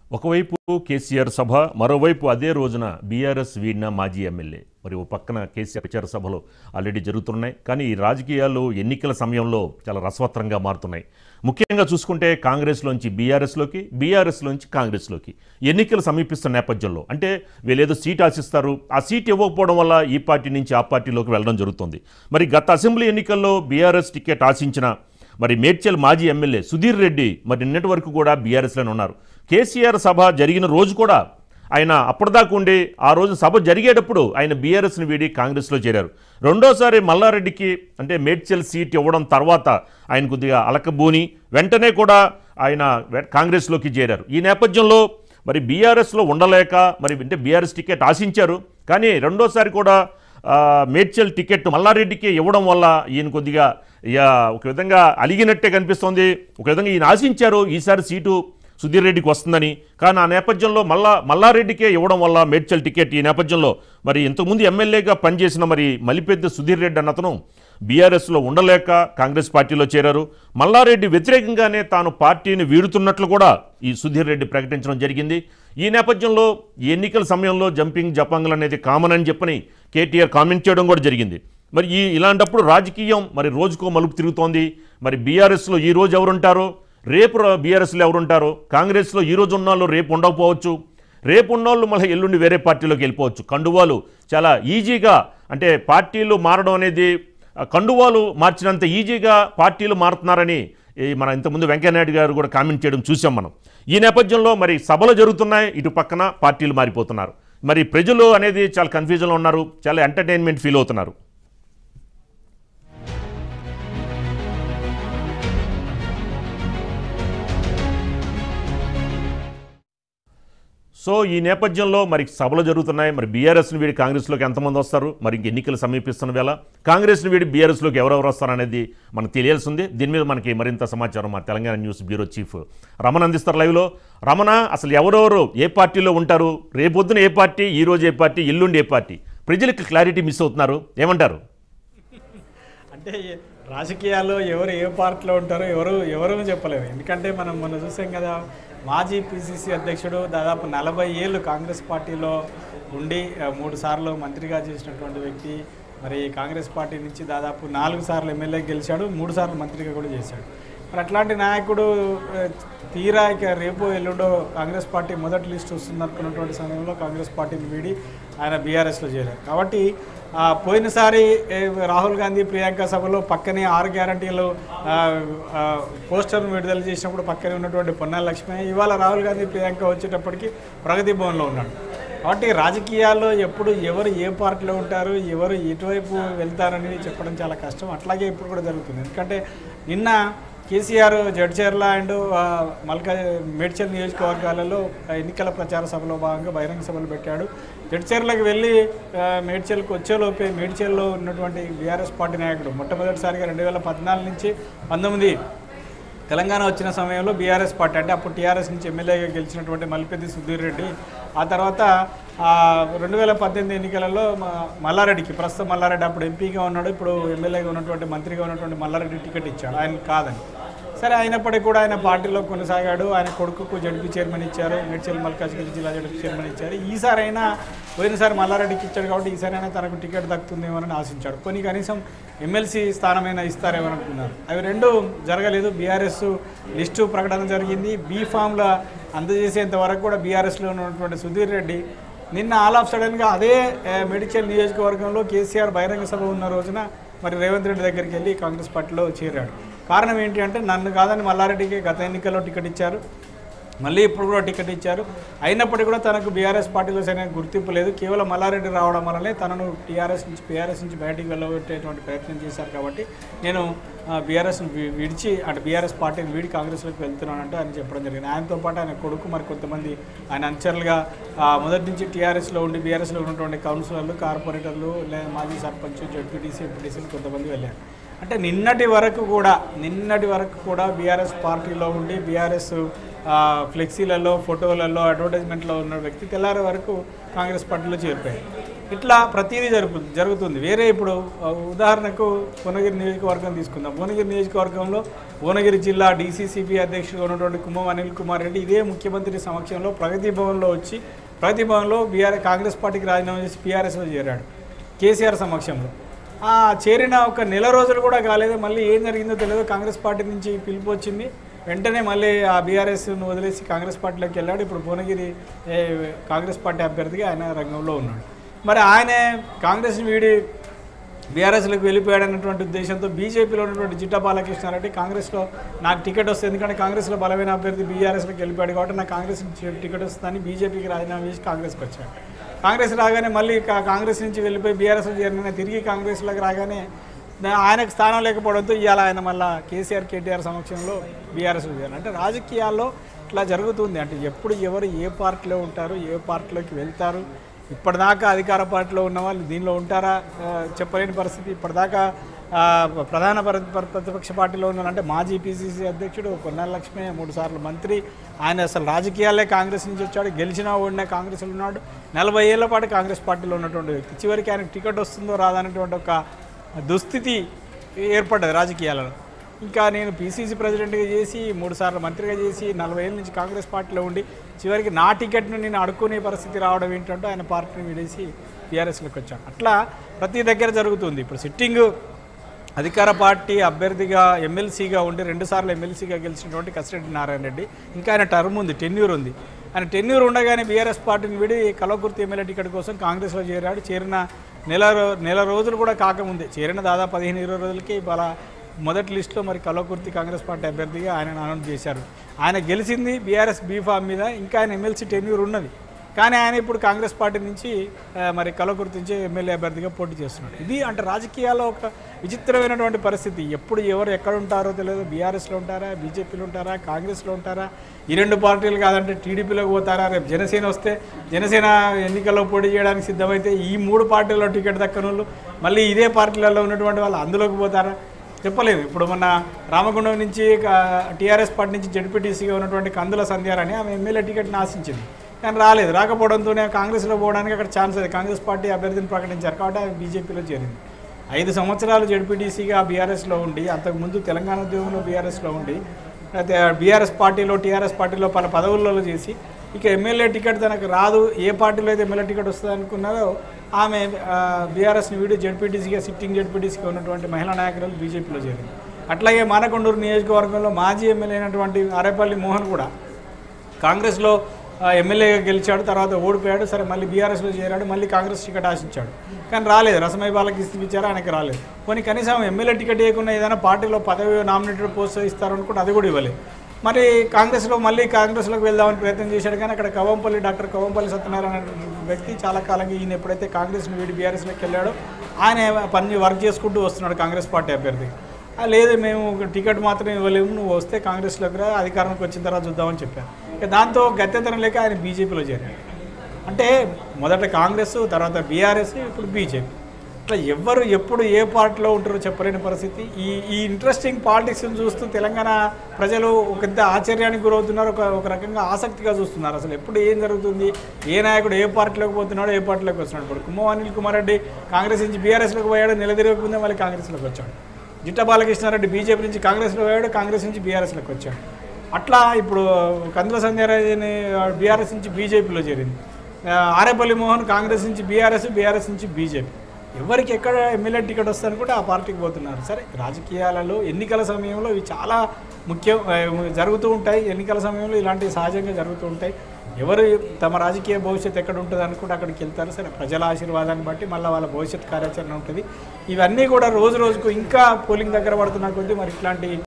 ఒకవైపు కేసీఆర్ సభ మరోవైపు అదే రోజున బీఆర్ఎస్ వీడిన మాజీ ఎమ్మెల్యే మరి ఓ పక్కన కేసీఆర్ ప్రచార సభలు ఆల్రెడీ జరుగుతున్నాయి కానీ ఈ రాజకీయాలు ఎన్నికల సమయంలో చాలా రసవత్రంగా మారుతున్నాయి ముఖ్యంగా చూసుకుంటే కాంగ్రెస్లోంచి బీఆర్ఎస్లోకి బీఆర్ఎస్లోంచి కాంగ్రెస్లోకి ఎన్నికలు సమీపిస్తున్న నేపథ్యంలో అంటే వీళ్ళేదో సీట్ ఆశిస్తారు ఆ సీట్ ఇవ్వకపోవడం వల్ల ఈ పార్టీ నుంచి ఆ పార్టీలోకి వెళ్ళడం జరుగుతుంది మరి గత అసెంబ్లీ ఎన్నికల్లో బీఆర్ఎస్ టికెట్ ఆశించిన మరి మేడ్చల్ మాజీ ఎమ్మెల్యే సుధీర్ రెడ్డి మరి నిన్నటి వరకు కూడా బీఆర్ఎస్లోనే ఉన్నారు కేసీఆర్ సభ జరిగిన రోజు కూడా ఆయన అప్పటిదాకా ఉండి ఆ రోజు సభ జరిగేటప్పుడు ఆయన బీఆర్ఎస్ని వీడి కాంగ్రెస్లో చేరారు రెండోసారి మల్లారెడ్డికి అంటే మేడ్చల్ సీట్ ఇవ్వడం తర్వాత ఆయన కొద్దిగా అలకబూని వెంటనే కూడా ఆయన వె- కాంగ్రెస్లోకి చేరారు ఈ నేపథ్యంలో మరి బీఆర్ఎస్లో ఉండలేక మరి అంటే బీఆర్ఎస్ టికెట్ ఆశించారు కానీ రెండోసారి కూడా ఆ, మేడ్చల్ టికెట్ మల్లారెడ్డికి ఇవ్వడం వల్ల ఈయన కొద్దిగా ఇక ఒక విధంగా అలిగినట్టే కనిపిస్తోంది ఒక విధంగా ఈయన ఆశించారు ఈసారి సీటు సుధీర్ రెడ్డికి వస్తుందని కానీ ఆ నేపథ్యంలో మల్లా మల్లారెడ్డికే ఇవ్వడం వల్ల మేడ్చల్ టికెట్ ఈ నేపథ్యంలో మరి ఇంతకుముందు ఎమ్మెల్యేగా పనిచేసిన మరి మలిపెద్ద సుధీర్ రెడ్డి అన్నతను బీఆర్ఎస్లో ఉండలేక కాంగ్రెస్ పార్టీలో చేరారు మల్లారెడ్డి వ్యతిరేకంగానే తాను పార్టీని వీడుతున్నట్లు కూడా ఈ సుధీర్ రెడ్డి ప్రకటించడం జరిగింది ఈ నేపథ్యంలో ఈ ఎన్నికల సమయంలో జంపింగ్ జపాంగ్లు అనేది కామన్ అని చెప్పని కేటీఆర్ కామెంట్ చేయడం కూడా జరిగింది మరి ఈ ఇలాంటప్పుడు రాజకీయం మరి రోజుకో మలుపు తిరుగుతోంది మరి బీఆర్ఎస్లో ఈ రోజు ఎవరుంటారో రేపు ర- బీఆర్ఎస్లో ఎవరుంటారో కాంగ్రెస్లో ఈ రోజు ఉన్నవాళ్ళు రేపు ఉండకపోవచ్చు రేపు ఉన్నోళ్ళు మళ్ళీ ఎల్లుండి వేరే పార్టీలోకి వెళ్ళిపోవచ్చు కండువాలు చాలా ఈజీగా అంటే పార్టీలు మారడం అనేది ఆ, కండువాలు మార్చినంత ఈజీగా పార్టీలు మారుతున్నారని ఈ మన ఇంతకుముందు వెంకయ్యనాయుడు గారు కూడా కామెంట్ చేయడం చూసాం మనం ఈ నేపథ్యంలో మరి సభలు జరుగుతున్నాయి ఇటు పక్కన పార్టీలు మారిపోతున్నారు మరి ప్రజలు అనేది చాలా కన్ఫ్యూజన్లో ఉన్నారు చాలా ఎంటర్టైన్మెంట్ ఫీల్ అవుతున్నారు సో ఈ నేపథ్యంలో మరి సభలు జరుగుతున్నాయి మరి బీఆర్ఎస్ని వీడి కాంగ్రెస్లోకి ఎంతమంది వస్తారు మరి ఇంక ఎన్నికలు సమీపిస్తున్న వేళ కాంగ్రెస్ని వీడి బీఆర్ఎస్లోకి ఎవరెవరు వస్తారు అనేది మనకు తెలియాల్సి ఉంది దీని మీద మనకి మరింత సమాచారం మా Telangana news bureau chief Ramana అందిస్తారు లైవ్లో రమణ అసలు ఎవరెవరు ఏ పార్టీలో ఉంటారు రేపొద్దున ఏ పార్టీ ఈ రోజు ఏ పార్టీ ఎల్లుండి ఏ పార్టీ ప్రజలకు క్లారిటీ మిస్ అవుతున్నారు ఏమంటారు అంటే రాజకీయాల్లో ఎవరు ఏ పార్టీలో ఉంటారో ఎవరు ఎవరు చెప్పలేము ఎందుకంటే మనం మొన్న చూసాం కదా మాజీ పిసిసి అధ్యక్షుడు దాదాపు నలభై ఏళ్ళు కాంగ్రెస్ పార్టీలో ఉండి ఆ, మూడు సార్లు మంత్రిగా చేసినటువంటి వ్యక్తి మరి కాంగ్రెస్ పార్టీ నుంచి దాదాపు నాలుగు సార్లు ఎమ్మెల్యే గెలిచాడు మూడు సార్లు మంత్రిగా కూడా చేశాడు మరి అట్లాంటి నాయకుడు ఆ, తీరా ఇక రేపు ఎల్లుండో కాంగ్రెస్ పార్టీ మొదటి లిస్ట్ వస్తుంది అనుకున్నటువంటి సమయంలో కాంగ్రెస్ పార్టీని వీడి ఆయన బీఆర్ఎస్లో చేరారు కాబట్టి ఆ, పోయినసారి ఏ, రాహుల్ గాంధీ ప్రియాంక సభలో పక్కనే ఆరు గ్యారంటీలు ఆ, ఆ, పోస్టర్ను విడుదల చేసినప్పుడు పక్కనే ఉన్నటువంటి పొన్నాల లక్ష్మి ఇవాళ రాహుల్ గాంధీ ప్రియాంక వచ్చేటప్పటికి ప్రగతి భవన్లో ఉన్నాడు కాబట్టి రాజకీయాల్లో ఎప్పుడు ఎవరు ఏ పార్టీలో ఉంటారు ఎవరు ఎటువైపు వెళ్తారని చెప్పడం చాలా కష్టం అట్లాగే ఇప్పుడు కూడా జరుగుతుంది ఎందుకంటే నిన్న కేసీఆర్ జడ్చర్ల అండ్ ఆ, మల్కా మేడ్చల్ నియోజకవర్గాలలో ఆ, ఎన్నికల ప్రచార సభలో భాగంగా బహిరంగ సభలు పెట్టాడు జడ్చర్లకు వెళ్ళి ఆ, మేడ్చల్కి వచ్చేలోపే మేడ్చల్లో ఉన్నటువంటి బీఆర్ఎస్ పార్టీ నాయకుడు మొట్టమొదటిసారిగా రెండు వేల పద్నాలుగు నుంచి పంతొమ్మిది తెలంగాణ వచ్చిన సమయంలో బీఆర్ఎస్ పార్టీ అంటే అప్పుడు టీఆర్ఎస్ నుంచి ఎమ్మెల్యేగా గెలిచినటువంటి మల్లిపెద్ది సుధీర్ రెడ్డి ఆ తర్వాత ఆ, రెండు వేల పద్దెనిమిది ఎన్నికలలో మ- మల్లారెడ్డికి ప్రస్తుతం మల్లారెడ్డి అప్పుడు ఎంపీగా ఉన్నాడు ఇప్పుడు ఎమ్మెల్యేగా ఉన్నటువంటి మంత్రిగా ఉన్నటువంటి మల్లారెడ్డి టికెట్ ఇచ్చాడు ఆయన కాదని సరే అయినప్పటికీ కూడా ఆయన పార్టీలో కొనసాగాడు ఆయన కొడుకుకు జడ్పీ చైర్మన్ ఇచ్చారు మేడ్చల్ మల్కాజ్గిరి జిల్లా జడ్పీ చైర్మన్ ఇచ్చారు ఈసారి అయినా పోయినసారి మల్లారెడ్డికి ఇచ్చాడు కాబట్టి ఈసారి అయినా తనకు టికెట్ దక్కుతుందేమోనని ఆశించాడు కొన్ని కనీసం ఎమ్మెల్సీ స్థానమైనా ఇస్తారేమో అనుకున్నారు అవి రెండు జరగలేదు బీఆర్ఎస్ లిస్టు ప్రకటన జరిగింది బీ ఫామ్ల అందజేసేంత వరకు కూడా బీఆర్ఎస్లో ఉన్నటువంటి సుధీర్ రెడ్డి నిన్న ఆల్ ఆఫ్ సడన్గా అదే ఏ, మెడిచల్ నియోజకవర్గంలో కేసీఆర్ బహిరంగ సభ ఉన్న రోజున మరి రేవంత్ రెడ్డి దగ్గరికి వెళ్ళి కాంగ్రెస్ పార్టీలో చేరాడు కారణం ఏంటి అంటే నన్ను కాదని మల్లారెడ్డికి గత ఎన్నికల్లో టికెట్ ఇచ్చారు మళ్ళీ ఇప్పుడు కూడా టికెట్ ఇచ్చారు అయినప్పటికీ కూడా తనకు బీఆర్ఎస్ పార్టీలో సరైన గుర్తింపు లేదు కేవలం మల్లారెడ్డి రావడం వల్లనే తనను టీఆర్ఎస్ నుంచి బీఆర్ఎస్ నుంచి బయటికి వెళ్ళగొట్టేటువంటి ప్రయత్నం చేశారు కాబట్టి నేను బీఆర్ఎస్ విడిచి అంటే బీఆర్ఎస్ పార్టీని వీడి కాంగ్రెస్లోకి వెళ్తున్నానంటూ ఆయన చెప్పడం జరిగింది ఆయనతో పాటు ఆయన కొడుకు మరి కొంతమంది ఆయన అనుచరులుగా ఆ, మొదటి నుంచి టీఆర్ఎస్లో ఉండి బీఆర్ఎస్లో ఉన్నటువంటి కౌన్సిలర్లు కార్పొరేటర్లు లేదా మాజీ సర్పంచ్ జడ్పీటీసీ ఎంపీటీసీలు కొంతమంది వెళ్ళారు అంటే నిన్నటి వరకు కూడా నిన్నటి వరకు కూడా బీఆర్ఎస్ పార్టీలో ఉండి బీఆర్ఎస్ ఫ్లెక్సీలలో ఫోటోలలో అడ్వర్టైజ్మెంట్లో ఉన్న వ్యక్తి తెల్లారి వరకు కాంగ్రెస్ పార్టీలో చేరిపోయారు ఇట్లా ప్రతిదీ జరుపు జరుగుతుంది వేరే ఇప్పుడు ఆ, ఉదాహరణకు భువనగిరి నియోజకవర్గం తీసుకుందాం భువనగిరి నియోజకవర్గంలో భువనగిరి జిల్లా డీసీసీపీ అధ్యక్షుడు ఉన్నటువంటి కుమ్మం అనిల్ కుమార్ రెడ్డి ఇదే ముఖ్యమంత్రి సమక్షంలో ప్రగతి భవన్లో వచ్చి ప్రగతి భవన్లో బీఆర్ కాంగ్రెస్ పార్టీకి రాజీనామా చేసి బీఆర్ఎస్లో చేరాడు కేసీఆర్ సమక్షంలో ఆ చేరిన ఒక నెల రోజులు కూడా కాలేదు మళ్ళీ ఏం జరిగిందో తెలియదు కాంగ్రెస్ పార్టీ నుంచి పిలుపు వచ్చింది వెంటనే మళ్ళీ ఆ బీఆర్ఎస్ను వదిలేసి కాంగ్రెస్ పార్టీలోకి వెళ్ళాడు ఇప్పుడు భువనగిరి ఏ, కాంగ్రెస్ పార్టీ అభ్యర్థిగా ఆయన రంగంలో ఉన్నాడు మరి ఆయన కాంగ్రెస్ని వీడి బీఆర్ఎస్లోకి వెళ్ళిపోయాడన్నటువంటి ఉద్దేశంతో బీజేపీలో ఉన్నటువంటి జిట్టా బాలకృష్ణారెడ్డి కాంగ్రెస్లో నాకు టికెట్ వస్తుంది ఎందుకంటే కాంగ్రెస్లో బలమైన అభ్యర్థి బీఆర్ఎస్లోకి వెళ్ళిపోయాడు కాబట్టి నాకు కాంగ్రెస్ నుంచి టికెట్ వస్తుందని బీజేపీకి రాజీనామా చేసి కాంగ్రెస్కి వచ్చాడు కాంగ్రెస్ రాగానే మళ్ళీ కా- కాంగ్రెస్ నుంచి వెళ్ళిపోయి బీఆర్ఎస్లో చేరిన తిరిగి కాంగ్రెస్లోకి రాగానే దా- ఆయనకు స్థానం లేకపోవడంతో ఇవాళ ఆయన మళ్ళీ కేసీఆర్ కేటీఆర్ సమక్షంలో బీఆర్ఎస్లో చేరారు అంటే రాజకీయాల్లో ఇట్లా జరుగుతుంది అంటే ఎప్పుడు ఎవరు ఏ పార్టీలో ఉంటారు ఏ పార్టీలోకి వెళ్తారు ఇప్పటిదాకా అధికార పార్టీలో ఉన్న వాళ్ళు దీనిలో ఉంటారా ఆ, చెప్పలేని పరిస్థితి ఇప్పటిదాకా ఆ, ప్రధాన ప్ర- ప్ర- ప్రతిపక్ష పార్టీలో ఉన్నారంటే మాజీ పీసీసీ అధ్యక్షుడు కొన్నాళ్ళ లక్ష్మి మూడు సార్లు మంత్రి ఆయన అసలు రాజకీయాలే కాంగ్రెస్ నుంచి వచ్చాడు గెలిచినా ఓడినా కాంగ్రెస్లో ఉన్నాడు నలభై ఏళ్ల పాటు కాంగ్రెస్ పార్టీలో ఉన్నటువంటి వ్యక్తి చివరికి ఆయనకు టికెట్ వస్తుందో రాదనేటువంటి ఒక దుస్థితి ఏర్పడ్డది రాజకీయాలలో ఇంకా నేను పీసీసీ ప్రెసిడెంట్గా చేసి మూడు సార్లు మంత్రిగా చేసి నలభై ఏళ్ళ నుంచి కాంగ్రెస్ పార్టీలో ఉండి చివరికి నా టికెట్ను నేను అడుక్కునే పరిస్థితి రావడం ఏంటంటే ఆయన పార్టీని విడేసి టీఆర్ఎస్లోకి వచ్చాను అట్లా ప్రతి దగ్గర జరుగుతుంది ఇప్పుడు సిట్టింగ్ అధికార పార్టీ అభ్యర్థిగా ఎమ్మెల్సీగా ఉండి రెండుసార్లు ఎమ్మెల్సీగా గెలిచినటువంటి కసిరెడ్డి నారాయణ రెడ్డి ఇంకా ఆయన టర్మ్ ఉంది టెన్యూర్ ఉంది ఆయన టెన్యూర్ ఉండగానే బీఆర్ఎస్ పార్టీని విడి కలవకుర్తి ఎమ్మెల్యే టికెట్ కోసం కాంగ్రెస్లో చేరాడు చేరిన నెల రో- నెల రోజులు కూడా కాకముందే చేరిన దాదాపు పదిహేను ఇరవై రోజులకి ఇవాళ మొదటి లిస్టులో మరి కలవకుర్తి కాంగ్రెస్ పార్టీ అభ్యర్థిగా ఆయన అనౌన్స్ చేశారు ఆయన గెలిచింది బీఆర్ఎస్ బీఫామ్ మీద ఇంకా ఆయన ఎమ్మెల్సీ టెన్యూర్ ఉన్నది కానీ ఆయన ఇప్పుడు కాంగ్రెస్ పార్టీ నుంచి ఆ, మరి కలవకుర్తి నుంచి ఎమ్మెల్యే అభ్యర్థిగా పోటీ చేస్తున్నాడు ఇది అంటే రాజకీయాల్లో ఒక విచిత్రమైనటువంటి పరిస్థితి ఎప్పుడు ఎవరు ఎక్కడ ఉంటారో తెలియదు బీఆర్ఎస్లో ఉంటారా బీజేపీలో ఉంటారా కాంగ్రెస్లో ఉంటారా ఈ రెండు పార్టీలు కాదంటే టీడీపీలోకి పోతారా రేపు జనసేన వస్తే జనసేన ఎన్నికల్లో పోటీ చేయడానికి సిద్ధమైతే ఈ మూడు పార్టీల్లో టికెట్ దక్కని వాళ్ళు మళ్ళీ ఇదే పార్టీలలో ఉన్నటువంటి వాళ్ళు అందులోకి పోతారా చెప్పలేదు ఇప్పుడు మొన్న రామగుండం నుంచి టీఆర్ఎస్ పార్టీ నుంచి జడ్పీటీసీగా ఉన్నటువంటి కందుల సంధ్యారాణి ఆమె ఎమ్మెల్యే టికెట్ని ఆశించింది కానీ రాలేదు రాకపోవడంతోనే కాంగ్రెస్లో పోవడానికి అక్కడ ఛాన్స్ అది కాంగ్రెస్ పార్టీ అభ్యర్థిని ప్రకటించారు కాబట్టి ఆమె బీజేపీలో చేరింది ఐదు సంవత్సరాలు జడ్పీటీసీగా బీఆర్ఎస్లో ఉండి అంతకుముందు తెలంగాణ ఉద్యోగంలో బీఆర్ఎస్లో ఉండి అయితే బీఆర్ఎస్ పార్టీలో టీఆర్ఎస్ పార్టీలో పలు పదవులలో చేసి ఇక ఎమ్మెల్యే టికెట్ తనకు రాదు ఏ పార్టీలో అయితే ఎమ్మెల్యే టికెట్ వస్తుంది అనుకున్నారో ఆమె బీఆర్ఎస్ని వీడి జడ్పీటీసీగా సిట్టింగ్ జడ్పీటీసీగా ఉన్నటువంటి మహిళా నాయకురాలు బీజేపీలో చేరింది అట్లాగే మానకొండూరు నియోజకవర్గంలో మాజీ ఎమ్మెల్యే అయినటువంటి అరేపల్లి మోహన్ కూడా కాంగ్రెస్లో ఆ, ఎమ్మెల్యేగా గెలిచాడు తర్వాత ఓడిపోయాడు సరే మళ్ళీ బీఆర్ఎస్లో చేరాడు మళ్ళీ కాంగ్రెస్ టికెట్ ఆశించాడు కానీ రాలేదు రసమై బాలకి ఇచ్చారు ఆయనకి రాలేదు కొన్ని కనీసం ఎమ్మెల్యే టికెట్ ఇవ్వకుండా ఏదైనా పార్టీలో పదవి నామినేటెడ్ పోస్ట్ ఇస్తారు అనుకుంటే అది కూడా ఇవ్వలేదు మరి కాంగ్రెస్లో మళ్ళీ కాంగ్రెస్లోకి వెళ్దామని ప్రయత్నం చేశాడు కానీ అక్కడ కవంపల్లి డాక్టర్ కవంపల్లి సత్యనారాయణ అనే వ్యక్తి చాలా కాలంగా ఈయన ఎప్పుడైతే కాంగ్రెస్ని వీడి బీఆర్ఎస్లోకి వెళ్ళాడో ఆయన పని వర్క్ చేసుకుంటూ వస్తున్నాడు కాంగ్రెస్ పార్టీ అభ్యర్థి "ఆ, లేదు మేము ఒక టికెట్ మాత్రం ఇవ్వలేము నువ్వు వస్తే కాంగ్రెస్లోకి రా అధికారంలోకి వచ్చిన తర్వాత చూద్దామని చెప్పాను ఇక దాంతో గత్యంతరం లేక ఆయన బీజేపీలో చేరాడు అంటే మొదట కాంగ్రెస్ తర్వాత బీఆర్ఎస్ ఇప్పుడు బీజేపీ ఇట్లా ఎవరు ఎప్పుడు ఏ పార్టీలో ఉంటారో చెప్పలేని పరిస్థితి ఈ ఈ ఇంట్రెస్టింగ్ పాలిటిక్స్ని చూస్తూ తెలంగాణ ప్రజలు ఒక పెద్ద ఆశ్చర్యానికి గురవుతున్నారు ఒక ఒక రకంగా ఆసక్తిగా చూస్తున్నారు అసలు ఎప్పుడు ఏం జరుగుతుంది ఏ నాయకుడు ఏ పార్టీలోకి పోతున్నాడో ఏ పార్టీలోకి వస్తున్నాడు ఇప్పుడు కుమ్మం అనిల్ కుమార్ రెడ్డి కాంగ్రెస్ నుంచి బీఆర్ఎస్లోకి పోయాడు నిలదిరగకుందే మళ్ళీ కాంగ్రెస్లోకి వచ్చాడు జిట్ట బాలకృష్ణారెడ్డి బీజేపీ నుంచి కాంగ్రెస్లో పోయాడు కాంగ్రెస్ నుంచి బీఆర్ఎస్లోకి వచ్చాడు అట్లా ఇప్పుడు కందుల సంధ్యారాజని బీఆర్ఎస్ నుంచి బీజేపీలో చేరింది ఆ, ఆరేపల్లి మోహన్ కాంగ్రెస్ నుంచి బీఆర్ఎస్ బీఆర్ఎస్ నుంచి బీజేపీ ఎవరికి ఎక్కడ ఎమ్మెల్యే టికెట్ వస్తుంది కూడా ఆ పార్టీకి పోతున్నారు సరే రాజకీయాలలో ఎన్నికల సమయంలో ఇవి చాలా ముఖ్యం ఆ, జరుగుతూ ఉంటాయి ఎన్నికల సమయంలో ఇలాంటివి సహజంగా జరుగుతూ ఉంటాయి ఎవరు తమ రాజకీయ భవిష్యత్తు ఎక్కడ ఉంటుంది అనుకుంటే అక్కడికి వెళ్తారు సరే ప్రజల ఆశీర్వాదాన్ని బట్టి మళ్ళీ వాళ్ళ భవిష్యత్ కార్యాచరణ ఉంటుంది ఇవన్నీ కూడా రోజు రోజుకు ఇంకా పోలింగ్ దగ్గర పడుతున్న కొద్దీ మరి ఇట్లాంటి